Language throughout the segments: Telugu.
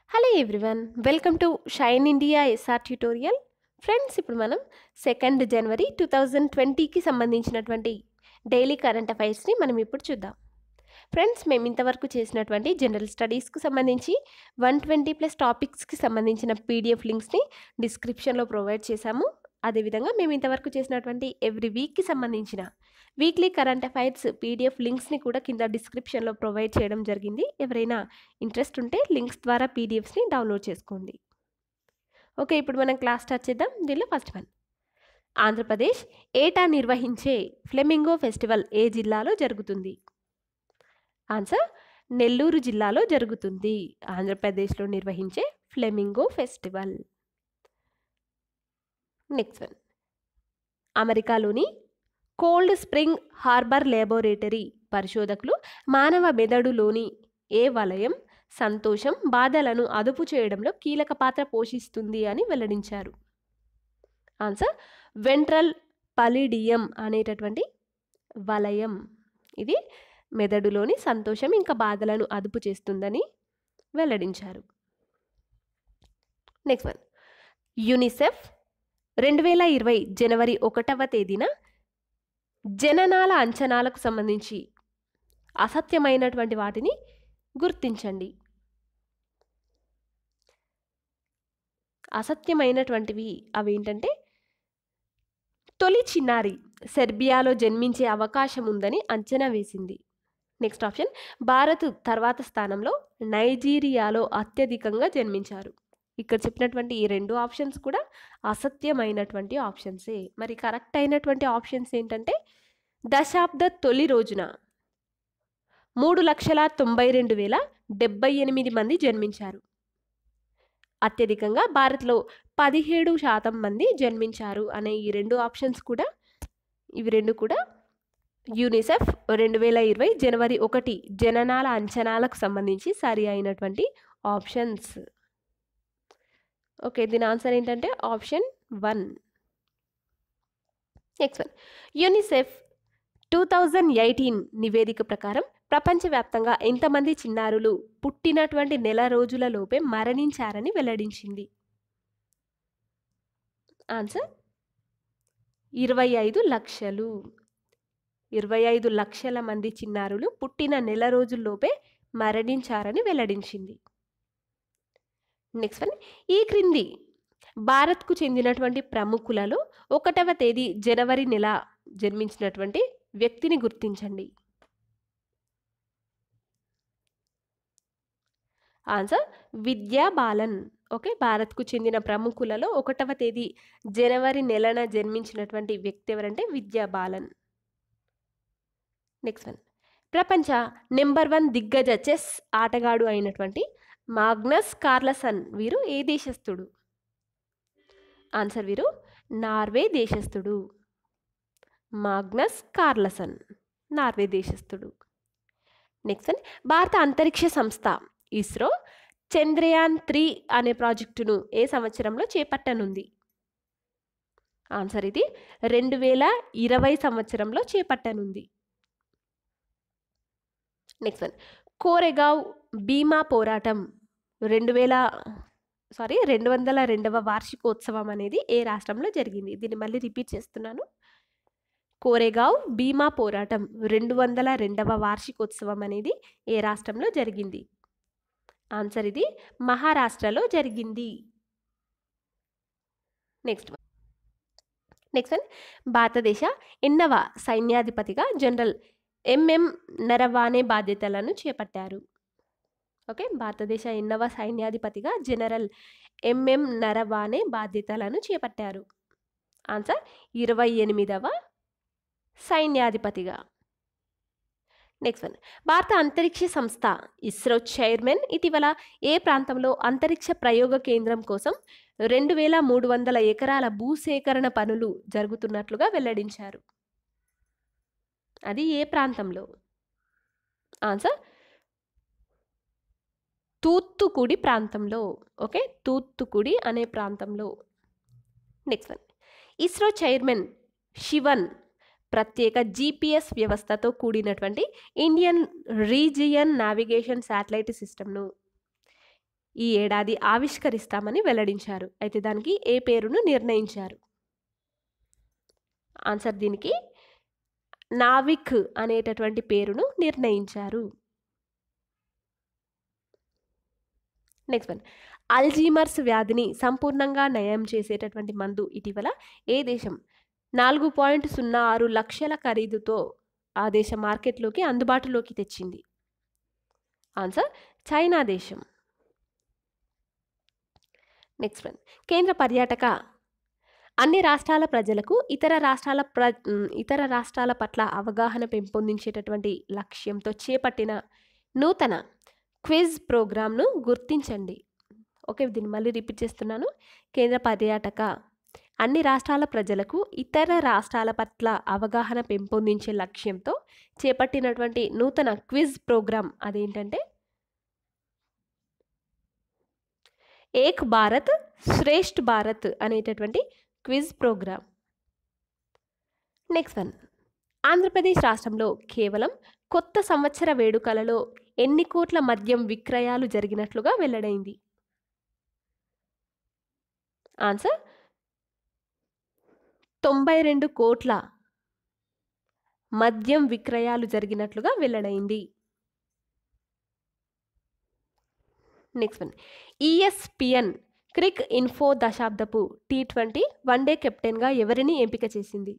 hello everyone welcome to Shine India SR tutorial friends ఇప్పుడు మనం సెకండ్ జనవరి టూ థౌజండ్ ట్వంటీకి సంబంధించినటువంటి డైలీ కరెంట్ అఫైర్స్ని మనం ఇప్పుడు చూద్దాం ఫ్రెండ్స్ మేము ఇంతవరకు చేసినటువంటి జనరల్ స్టడీస్కి సంబంధించి వన్ ట్వంటీ ప్లస్ టాపిక్స్కి సంబంధించిన పీడిఎఫ్ లింక్స్ని డిస్క్రిప్షన్లో ప్రొవైడ్ చేశాము అదేవిధంగా మేము ఇంతవరకు చేసినటువంటి ఎవ్రీ వీక్కి సంబంధించిన వీక్లీ కరెంట్ అఫైర్స్ పీడిఎఫ్ లింక్స్ని కూడా కింద డిస్క్రిప్షన్లో ప్రొవైడ్ చేయడం జరిగింది ఎవరైనా ఇంట్రెస్ట్ ఉంటే లింక్స్ ద్వారా పీడిఎఫ్స్ని డౌన్లోడ్ చేసుకోండి ఓకే ఇప్పుడు మనం క్లాస్ స్టార్ట్ చేద్దాం దీనిలో ఫస్ట్ వన్ ఆంధ్రప్రదేశ్ ఏటా నిర్వహించే ఫ్లెమింగో ఫెస్టివల్ ఏ జిల్లాలో జరుగుతుంది ఆన్సర్ నెల్లూరు జిల్లాలో జరుగుతుంది ఆంధ్రప్రదేశ్లో నిర్వహించే ఫ్లెమింగో ఫెస్టివల్ నెక్స్ట్ వన్ అమెరికాలోని కోల్డ్ స్ప్రింగ్ హార్బర్ లేబొరేటరీ పరిశోధకులు మానవ మెదడులోని ఏ వలయం సంతోషం బాధలను అదుపు చేయడంలో కీలక పాత్ర పోషిస్తుంది అని వెల్లడించారు ఆన్సర్ వెంట్రల్ పలిడియం అనేటటువంటి వలయం ఇది మెదడులోని సంతోషం ఇంకా బాధలను అదుపు చేస్తుందని వెల్లడించారు నెక్స్ట్ వన్ యునిసెఫ్ రెండు వేల ఇరవై జనవరి ఒకటవ తేదీన జననాల అంచనాలకు సంబంధించి అసత్యమైనటువంటి వాటిని గుర్తించండి అసత్యమైనటువంటివి అవి ఏంటంటే తొలి చిన్నారి సెర్బియాలో జన్మించే అవకాశం ఉందని అంచనా వేసింది నెక్స్ట్ ఆప్షన్ భారత్ తర్వాత స్థానంలో నైజీరియాలో అత్యధికంగా జన్మించారు ఇక్కడ చెప్పినటువంటి ఈ రెండు ఆప్షన్స్ కూడా అసత్యమైనటువంటి ఆప్షన్సే మరి కరెక్ట్ అయినటువంటి ఆప్షన్స్ ఏంటంటే దశాబ్ద తొలి రోజున మూడు లక్షల తొంభై రెండు వేల డెబ్బై ఎనిమిది మంది జన్మించారు అత్యధికంగా భారత్లో పదిహేడు శాతం మంది జన్మించారు అనే ఈ రెండు ఆప్షన్స్ కూడా ఇవి రెండు కూడా యూనిసెఫ్ రెండు వేల ఇరవై జనవరి ఒకటి జననాల అంచనాలకు సంబంధించి సరి అయినటువంటి ఆప్షన్స్ ఓకే దీని ఆన్సర్ ఏంటంటే option one next one UNICEF two thousand eighteen నివేదిక ప్రకారం ప్రపంచవ్యాప్తంగా ఎంతమంది చిన్నారులు పుట్టినటువంటి నెల రోజుల లోపే మరణించారని వెల్లడించింది ఆన్సర్ ఇరవై ఐదు లక్షలు ఇరవై ఐదు లక్షల మంది చిన్నారులు పుట్టిన నెల రోజుల్లోపే మరణించారని వెల్లడించింది నెక్స్ట్ వన్ ఈ క్రింది భారత్కు చెందినటువంటి ప్రముఖులలో ఒకటవ తేదీ జనవరి నెల జన్మించినటువంటి వ్యక్తిని గుర్తించండి ఆన్సర్ విద్యా బాలన్ ఓకే భారత్కు చెందిన ప్రముఖులలో ఒకటవ తేదీ జనవరి నెలన జన్మించినటువంటి వ్యక్తి ఎవరంటే విద్యా బాలన్ నెక్స్ట్ వన్ ప్రపంచ నెంబర్ వన్ దిగ్గజ చెస్ ఆటగాడు అయినటువంటి మాగ్నస్ కార్లసన్ వీరు ఏ దేశస్థుడు ఆన్సర్ వీరు నార్వే దేశస్థుడు మాగ్నస్ కార్లసన్ నార్వే దేశస్థుడు నెక్స్ట్ వన్ భారత అంతరిక్ష సంస్థ ఇస్రో చంద్రయాన్ త్రీ అనే ప్రాజెక్టును ఏ సంవత్సరంలో చేపట్టనుంది ఆన్సర్ ఇది రెండు వేల ఇరవై సంవత్సరంలో చేపట్టనుంది నెక్స్ట్ వన్ కోరెగావ్ భీమా పోరాటం రెండు వేల సారీ రెండు వందల రెండవ వార్షికోత్సవం అనేది ఏ రాష్ట్రంలో జరిగింది దీన్ని మళ్ళీ రిపీట్ చేస్తున్నాను కోరెగావ్ భీమా పోరాటం రెండు వందల రెండవ వార్షికోత్సవం అనేది ఏ రాష్ట్రంలో జరిగింది ఆన్సర్ ఇది మహారాష్ట్రలో జరిగింది నెక్స్ట్ వన్ నెక్స్ట్ వన్ భారతదేశ ఎన్నవ సైన్యాధిపతిగా జనరల్ ఎంఎం నరవానే బాధ్యతలను చేపట్టారు ఓకే భారతదేశ ఎన్నవ సైన్యాధిపతిగా జనరల్ ఎంఎం నరవానే బాధ్యతలను చేపట్టారు ఆన్సర్ ఇరవై ఎనిమిదవ సైన్యాధిపతిగా నెక్స్ట్ వన్ భారత అంతరిక్ష సంస్థ ఇస్రో చైర్మన్ ఇటీవల ఏ ప్రాంతంలో అంతరిక్ష ప్రయోగ కేంద్రం కోసం రెండు వేల మూడు వందల ఎకరాల భూసేకరణ పనులు జరుగుతున్నట్లుగా వెల్లడించారు అది ఏ ప్రాంతంలో ఆన్సర్ తూత్తుకుడి ప్రాంతంలో ఓకే తూత్తుకుడి అనే ప్రాంతంలో next one ISRO chairman Sivan ప్రత్యేక జీపీఎస్ వ్యవస్థతో కూడినటువంటి ఇండియన్ రీజియన్ నావిగేషన్ శాటిలైట్ సిస్టమ్ను ఈ ఏడాది ఆవిష్కరిస్తామని వెల్లడించారు అయితే దానికి ఏ పేరును నిర్ణయించారు ఆన్సర్ దీనికి నావిక్ అనేటటువంటి పేరును నిర్ణయించారు నెక్స్ట్ వన్ అల్జీమర్స్ వ్యాధిని సంపూర్ణంగా నయం చేసేటటువంటి మందు ఇటీవల ఏ దేశం నాలుగు పాయింట్ సున్నా ఆరు లక్షల ఖరీదుతో ఆ దేశ మార్కెట్లోకి అందుబాటులోకి తెచ్చింది ఆన్సర్ చైనా దేశం నెక్స్ట్ వన్ కేంద్ర పర్యాటక అన్ని రాష్ట్రాల ప్రజలకు ఇతర రాష్ట్రాల ప్ర ఉమ్, ఇతర రాష్ట్రాల పట్ల అవగాహన పెంపొందించేటటువంటి లక్ష్యంతో చేపట్టిన నూతన క్విజ్ ప్రోగ్రామ్ను గుర్తించండి ఓకే దీన్ని మళ్ళీ రిపీట్ చేస్తున్నాను కేంద్ర పర్యాటక అన్ని రాష్ట్రాల ప్రజలకు ఇతర రాష్ట్రాల పట్ల అవగాహన పెంపొందించే లక్ష్యంతో చేపట్టినటువంటి నూతన క్విజ్ ప్రోగ్రామ్ అదేంటంటే ఏక్ భారత్ శ్రేష్ఠ్ భారత్ అనేటటువంటి quiz programme next one Andhra Pradesh రాష్ట్రంలో కేవలం కొత్త సంవత్సర వేడుకలలో ఎన్ని కోట్ల మద్యం విక్రయాలు జరిగినట్లుగా వెల్లడైంది ఆన్సర్ తొంభై రెండు కోట్ల మద్యం విక్రయాలు జరిగినట్లుగా వెల్లడైంది next one ESPN Cricinfo దశాబ్దపు టీ ట్వంటీ వన్డే కెప్టెన్గా ఎవరిని ఎంపిక చేసింది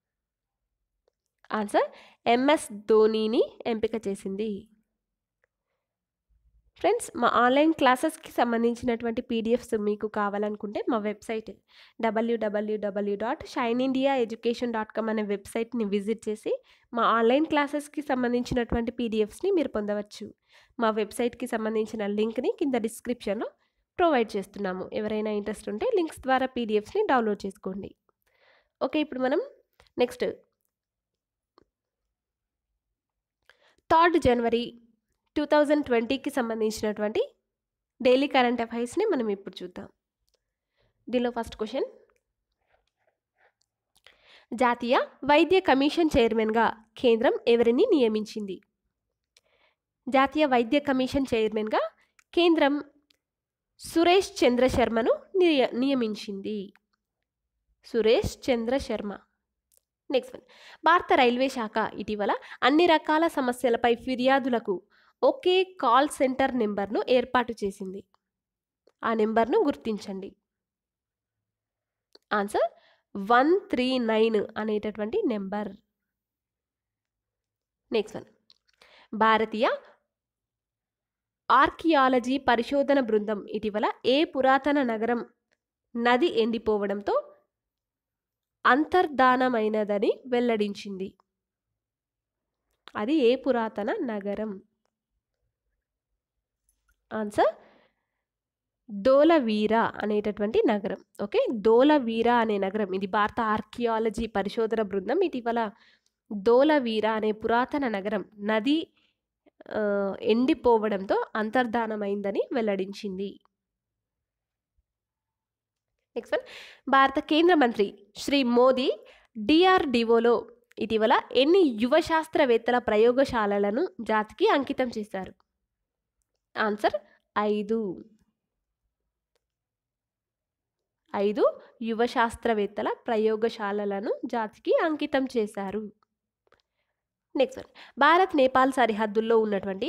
ఆన్సర్ ఎంఎస్ ధోనీని ఎంపిక చేసింది ఫ్రెండ్స్ మా ఆన్లైన్ క్లాసెస్కి సంబంధించినటువంటి పీడిఎఫ్స్ మీకు కావాలనుకుంటే మా website WWW dot Shine India education dot com అనే వెబ్సైట్ని విజిట్ చేసి మా ఆన్లైన్ క్లాసెస్కి సంబంధించినటువంటి పీడిఎఫ్స్ని మీరు పొందవచ్చు మా వెబ్సైట్కి సంబంధించిన లింక్ని కింద డిస్క్రిప్షన్లో ప్రొవైడ్ చేస్తున్నాము ఎవరైనా ఇంట్రెస్ట్ ఉంటే లింక్స్ ద్వారా పీడిఎఫ్స్ని డౌన్లోడ్ చేసుకోండి ఓకే ఇప్పుడు మనం next third January two thousand ట్వంటీకి సంబంధించినటువంటి డైలీ కరెంట్ అఫైర్స్ని మనం ఇప్పుడు చూద్దాం దీనిలో ఫస్ట్ క్వశ్చన్ జాతీయ వైద్య కమిషన్ చైర్మన్గా కేంద్రం ఎవరిని నియమించింది జాతీయ వైద్య కమిషన్ చైర్మన్గా కేంద్రం సురేష్ చంద్ర శర్మను నియ నియమించింది సురేష్ చంద్ర శర్మ నెక్స్ట్ వన్ భారత రైల్వే శాఖ ఇటీవల అన్ని రకాల సమస్యలపై ఫిర్యాదులకు ఒకే కాల్ సెంటర్ నెంబర్ను ఏర్పాటు చేసింది ఆ నెంబర్ను గుర్తించండి ఆన్సర్ వన్ త్రీ నైన్ అనేటటువంటి నెంబర్ నెక్స్ట్ వన్ భారతీయ ఆర్కియాలజీ పరిశోధన బృందం ఇటీవల ఏ పురాతన నగరం నది ఎండిపోవడంతో అంతర్ధానమైనదని వెల్లడించింది అది ఏ పురాతన నగరం ఆన్సర్ దోలవీర అనేటటువంటి నగరం ఓకే దోలవీర అనే నగరం ఇది భారత ఆర్కియాలజీ పరిశోధన బృందం ఇటీవల దోలవీర అనే పురాతన నగరం నది ఆ, ఎండిపోవడంతో అంతర్ధానమైందని వెల్లడించింది నెక్స్ట్ వన్ భారత కేంద్ర మంత్రి శ్రీ మోదీ డిఆర్డిఓలో ఇటీవల ఎన్ని యువ శాస్త్రవేత్తల ప్రయోగశాలలను జాతికి అంకితం చేశారు ఆన్సర్ ఐదు ఐదు యువ శాస్త్రవేత్తల ప్రయోగశాలలను జాతికి అంకితం చేశారు నెక్స్ట్ వన్ భారత్ నేపాల్ సరిహద్దుల్లో ఉన్నటువంటి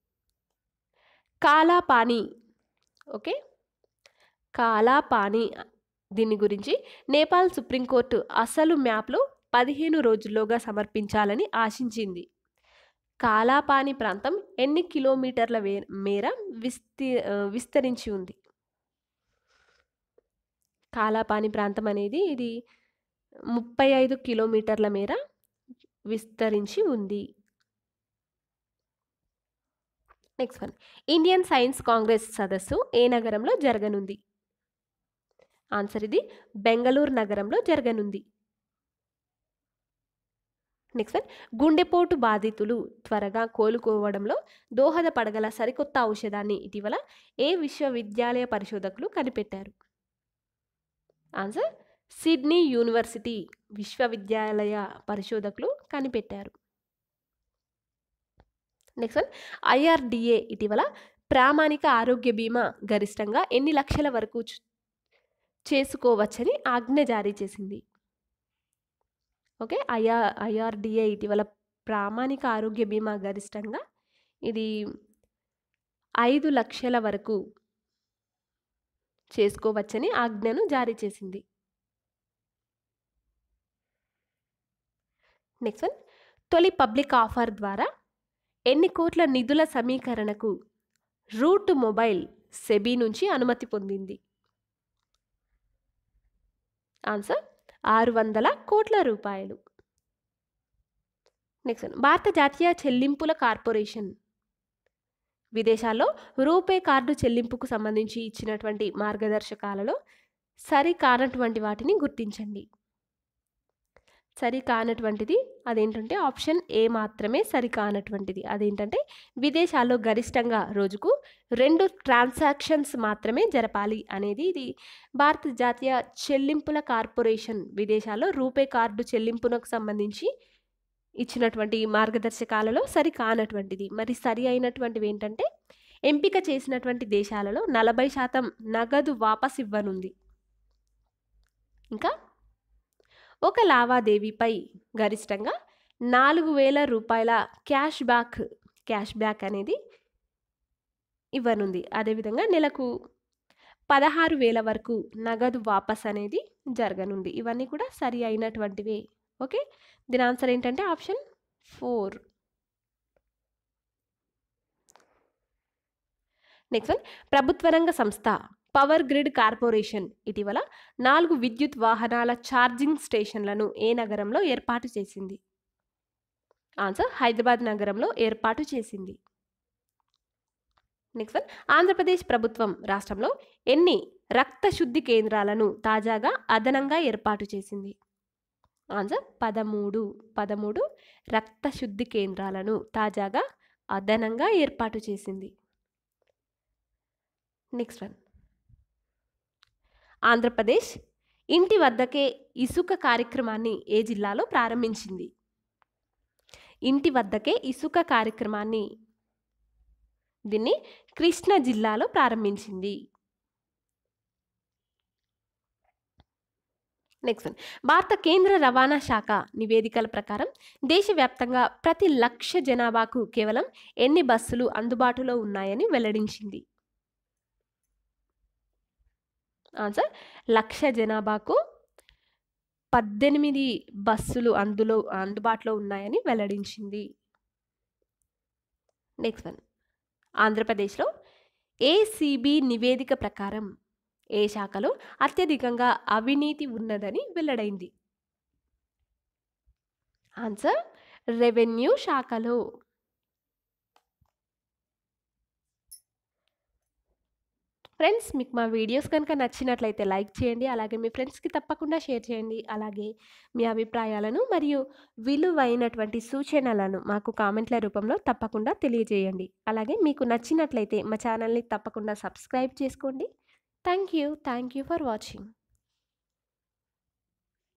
కాలాపాని ఓకే కాలాపాని దీని గురించి నేపాల్ సుప్రీంకోర్టు అసలు మ్యాప్లో పదిహేను రోజుల్లోగా సమర్పించాలని ఆశించింది కాలాపాని ప్రాంతం ఎన్ని కిలోమీటర్ల వే- మేర విస్తి ఆ, విస్తరించి ఉంది కాలాపాని ప్రాంతం అనేది ఇది ముప్పై ఐదు కిలోమీటర్ల మేర విస్తరించి ఉంది next one Indian Science Congress సదస్సు ఏ నగరంలో జరగనుంది ఆన్సర్ ఇది బెంగళూరు నగరంలో జరగనుంది నెక్స్ట్ వన్ గుండెపోటు బాధితులు త్వరగా కోలుకోవడంలో దోహదపడగల సరికొత్త ఔషధాన్ని ఇటీవల ఏ విశ్వవిద్యాలయ పరిశోధకులు కనిపెట్టారు ఆన్సర్ సిడ్నీ యూనివర్సిటీ విశ్వవిద్యాలయ పరిశోధకులు కనిపెట్టారు నెక్స్ట్ వన్ ఐఆర్డిఏ ఇటీవల ప్రామాణిక ఆరోగ్య బీమా గరిష్టంగా ఎన్ని లక్షల వరకు చు- చేసుకోవచ్చని ఆజ్ఞ జారీ చేసింది ఓకే ఐఆర్ ఐఆర్డిఏ ఇటీవల ప్రామాణిక ఆరోగ్య బీమా గరిష్టంగా ఇది ఐదు లక్షల వరకు చేసుకోవచ్చని ఆజ్ఞను జారీ చేసింది నెక్స్ట్ వన్ తొలి పబ్లిక్ ఆఫర్ ద్వారా ఎన్ని కోట్ల నిధుల సమీకరణకు రూట్ మొబైల్ సెబీ నుంచి అనుమతి పొందింది ఆన్సర్ ఆరు వందల కోట్ల రూపాయలు నెక్స్ట్ వన్ భారత జాతీయ చెల్లింపుల కార్పొరేషన్ విదేశాల్లో రూపే కార్డు చెల్లింపుకు సంబంధించి ఇచ్చినటువంటి మార్గదర్శకాలలో సరి కానటువంటి వాటిని గుర్తించండి సరి కానటువంటిది అదేంటంటే ఆప్షన్ ఏ మాత్రమే సరి కానటువంటిది అదేంటంటే విదేశాల్లో గరిష్టంగా రోజుకు రెండు ట్రాన్సాక్షన్స్ మాత్రమే జరపాలి అనేది ఇది భారత జాతీయ చెల్లింపుల కార్పొరేషన్ విదేశాల్లో రూపే కార్డు చెల్లింపునకు సంబంధించి ఇచ్చినటువంటి మార్గదర్శకాలలో సరి కానటువంటిది మరి సరి అయినటువంటివి ఏంటంటే ఎంపిక చేసినటువంటి దేశాలలో నలభై శాతం నగదు వాపస్ ఇవ్వనుంది ఇంకా ఒక లావాదేవీపై గరిష్టంగా నాలుగు వేల రూపాయల క్యాష్ బ్యాక్ క్యాష్ బ్యాక్ అనేది ఇవ్వనుంది అదేవిధంగా నెలకు పదహారు వేల వరకు నగదు వాపస్ అనేది జరగనుంది ఇవన్నీ కూడా సరి అయినటువంటివే ఓకే దీని ఆన్సర్ ఏంటంటే ఆప్షన్ ఫోర్ నెక్స్ట్ వన్ ప్రభుత్వ రంగ సంస్థ పవర్ గ్రిడ్ కార్పొరేషన్ ఇటీవల నాలుగు విద్యుత్ వాహనాల ఛార్జింగ్ స్టేషన్లను ఏ నగరంలో ఏర్పాటు చేసింది ఆన్సర్ హైదరాబాద్ నగరంలో ఏర్పాటు చేసింది నెక్స్ట్ వన్ ఆంధ్రప్రదేశ్ ప్రభుత్వం రాష్ట్రంలో ఎన్ని రక్త శుద్ధి కేంద్రాలను తాజాగా అదనంగా ఏర్పాటు చేసింది ఆన్సర్ పదమూడు పదమూడు రక్త శుద్ధి కేంద్రాలను తాజాగా అదనంగా ఏర్పాటు చేసింది నెక్స్ట్ వన్ ఆంధ్రప్రదేశ్ ఇంటి వద్దకే ఇసుక కార్యక్రమాన్ని ఏ జిల్లాలో ప్రారంభించింది ఇంటి వద్దకే ఇసుక కార్యక్రమాన్ని దీన్ని కృష్ణా జిల్లాలో ప్రారంభించింది నెక్స్ట్ వన్ భారత కేంద్ర రవాణా శాఖ నివేదికల ప్రకారం దేశవ్యాప్తంగా ప్రతి లక్ష జనాభాకు కేవలం ఎన్ని బస్సులు అందుబాటులో ఉన్నాయని వెల్లడించింది ఆన్సర్ లక్ష జనాభాకు పద్దెనిమిది బస్సులు అందులో అందుబాటులో ఉన్నాయని వెల్లడించింది నెక్స్ట్ వన్ ఆంధ్రప్రదేశ్లో ఏసీబీ నివేదిక ప్రకారం ఏ శాఖలో అత్యధికంగా అవినీతి ఉన్నదని వెల్లడైంది ఆన్సర్ రెవెన్యూ శాఖలో ఫ్రెండ్స్ మీకు మా వీడియోస్ కనుక నచ్చినట్లయితే లైక్ చేయండి అలాగే మీ ఫ్రెండ్స్కి తప్పకుండా షేర్ చేయండి అలాగే మీ అభిప్రాయాలను మరియు విలువైనటువంటి సూచనలను మాకు కామెంట్ల రూపంలో తప్పకుండా తెలియజేయండి అలాగే మీకు నచ్చినట్లయితే మా ఛానల్ని తప్పకుండా సబ్స్క్రైబ్ చేసుకోండి thank you thank you for watching